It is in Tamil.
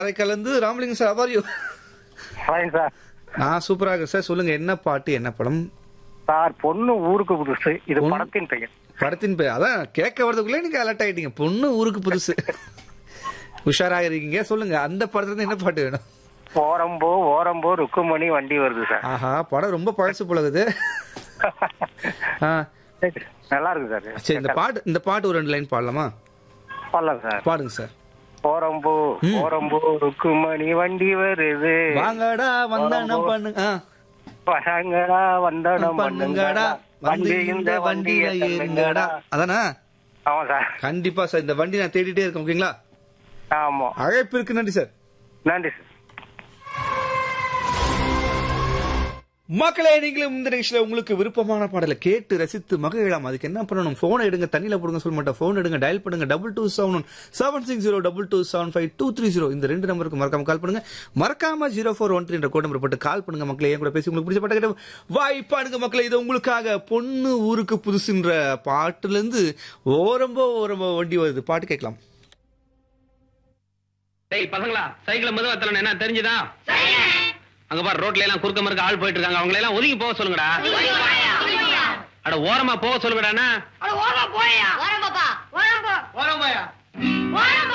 அதை கலந்து Ramalingam sir how are you fine sir நான் சூப்பரா இருக்கேன் சார் சொல்லுங்க என்ன பாட்டு என்ன படம் சார் பொண்ணு ஊருக்கு புதுசு இது பொண்ணு- படத்தின் பெயர் படத்தின் பேர் அதான் கேட்க வரதுக்குள்ளே நீங்க அலர்ட் ஆயிட்டீங்க பொண்ணு ஊருக்கு புதுசு உஷாராக இருக்கீங்க சொல்லுங்க அந்த படத்துல இருந்து என்ன பாட்டு வேணும் ஓரம்போ ஓரம்போ ருக்குமணி வண்டி வருது சார் ஆஹா படம் ரொம்ப பழசு போலகுது ஆ நல்லா இருக்கு சார் சரி இந்த பாட்டு இந்த பாட்டு ஒரு ரெண்டு லைன் பாடலாமா பாடலாம் சார் பாடுங்க சார் ஓரம்போ ஓரம்போ ருக்குமணி வண்டி வருது வாங்கடா வந்தனம் பண்ணுங்க ஆ. வராங்கடா வந்தனம் பண்ணுங்கடா வந்து இந்த வண்டியில ஏறுங்கடா அதானா ஆமா சார் கண்டிப்பா சார் இந்த வண்டி நான் தேடிட்டே இருக்கேன் ஓகேங்களா ஆமா அழைப்பிற்கு நன்றி சார் நன்றி சார் மக்களே நீங்களும் இந்த நிகழ்ச்சியில உங்களுக்கு விருப்பமான பாடலை கேட்டு ரசித்து மகிழலாம் அதுக்கு என்ன பண்ணணும் போனை எடுங்க தண்ணியில போடுங்க சொல்ல மாட்டேன் போன் எடுங்க டயல் பண்ணுங்க double two seven seven six zero double two seven five two three zero இந்த ரெண்டு நம்பருக்கு மறக்காம கால் பண்ணுங்க மறக்காம ஜீரோ ஃபோர் ஒன் த்ரீ என்ற கோட் நம்பர் போட்டு கால் பண்ணுங்க மக்களே என் கூட பேசி உங்களுக்கு பிடிச்ச பாட்டு கேட்டு வாய்ப்பானுங்க மக்களே இது உங்களுக்காக பொண்ணு ஊருக்கு புதுசுன்ற பாட்டுல இருந்து ஓரம்போ ஓரம்போ வண்டி வருது பாட்டு கேட்கலாம் டேய் பசங்களா சைக்கிள் மெதுவா தரணும் என்ன தெரிஞ்சுதா அங்க பாரு ரோட்ல எல்லாம் குறுக்க மறுக்க ஆள் போயிட்டு இருக்காங்க அவங்கள எல்லாம் ஒதுங்கி போக சொல்லுங்கடா அட ஓரமா போக சொல்லுங்கடா அட ஓரமா போயா ஓரம் பாப்பா ஓரம் போ ஓரம் போயா ஓரம்